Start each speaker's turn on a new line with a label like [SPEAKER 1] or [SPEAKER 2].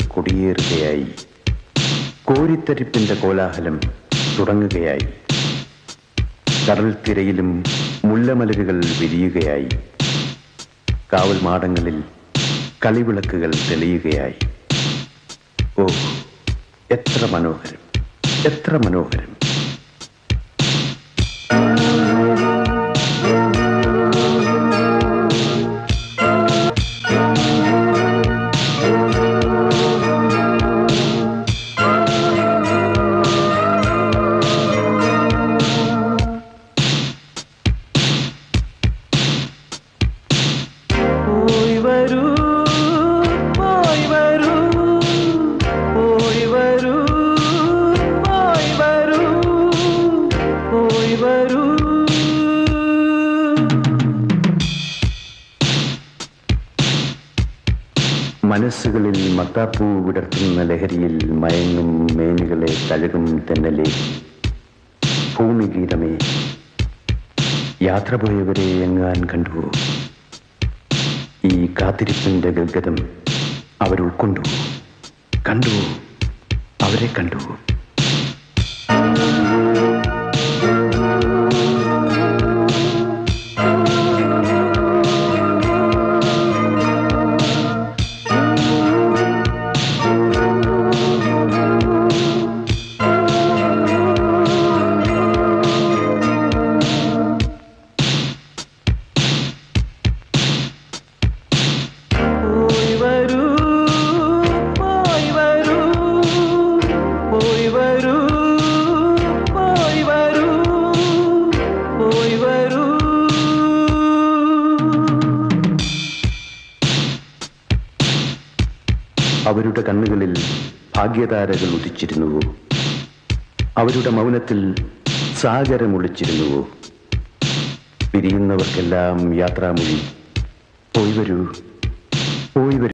[SPEAKER 1] കൊടിയേറുകയായി കോരിത്തരിപ്പിന്റെ കോലാഹലം തുടങ്ങുകയായി കടൽ തിരയിലും മുല്ലമലരുകൾ വിരിയുകയായി കാവൽ മാടങ്ങളിൽ കളിവിളക്കുകൾ തെളിയുകയായി ഓ എത്ര മനോഹരം എത്ര മനോഹരം
[SPEAKER 2] പോയി വരൂ പോയി വരൂ പോയി വരൂ പോയി വരൂ പോയി വരൂ
[SPEAKER 1] മനസ്സുകളിൽ മത്താപ്പൂ വിടർത്തുന്ന ലഹരിയിൽ മയങ്ങും മേനുകളെ തഴുകും തെന്നലെ ഭൂമിഗീതമേ യാത്ര പോയവരെ എങ്ങാൻ കണ്ടു ഈ കാത്തിരിപ്പിന്റെ ഗൽഗതം അവരുൾക്കൊണ്ടു കണ്ടു അവരെ കണ്ടു
[SPEAKER 2] പോയി വരൂ പോയി വരൂ പോയി വരൂ പോയി വരൂ പോയി വരൂ
[SPEAKER 1] അവരുടെ കണ്ണുകളിൽ ഭാഗ്യതാരകൾ ഉദിച്ചിരുന്നുവോ അവരുടെ മൗനത്തിൽ സാഗരം ഒളിച്ചിരുന്നുവോ പിരിയുന്നവർക്കെല്ലാം യാത്രാമൊഴി പോയി വരൂ പോയി വരൂ